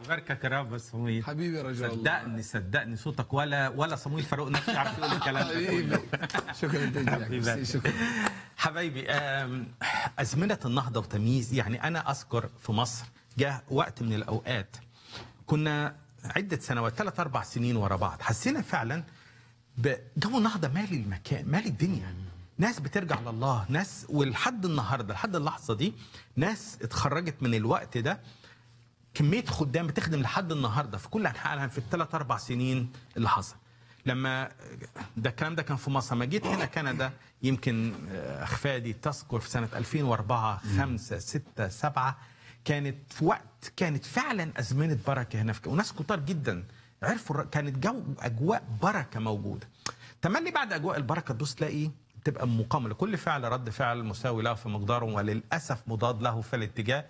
يباركك يا رب يا صمويل حبيبي يا رجل الله صدقني صدقني صوتك ولا ولا صمويل فاروق نفسه يعرف يقول الكلام ده حبيبي كله شكرا جدا حبيبي. شكرا حبايبي آم، أزمنة النهضة وتمييز يعني أنا أذكر في مصر جاء وقت من الأوقات كنا عدة سنوات ثلاث أربع سنين ورا بعض حسينا فعلا بجو النهضة مالي المكان مالي الدنيا ناس بترجع لله ناس ولحد النهارده لحد اللحظه دي ناس اتخرجت من الوقت ده كميه خدام بتخدم لحد النهارده في كل انحاء العالم في الثلاث اربع سنين اللي حصل لما ده الكلام ده كان في مصر لما جيت هنا كندا يمكن آه، اخفادي تذكر في سنه 2004 5 6 7 كانت في وقت كانت فعلا ازمنه بركه هنا في وناس كتار جدا عرفوا الر- كانت جو اجواء بركه موجوده تملي بعد اجواء البركه تبص تلاقي تبقى مقاومه لكل فعل رد فعل مساوي له في مقداره وللاسف مضاد له في الاتجاه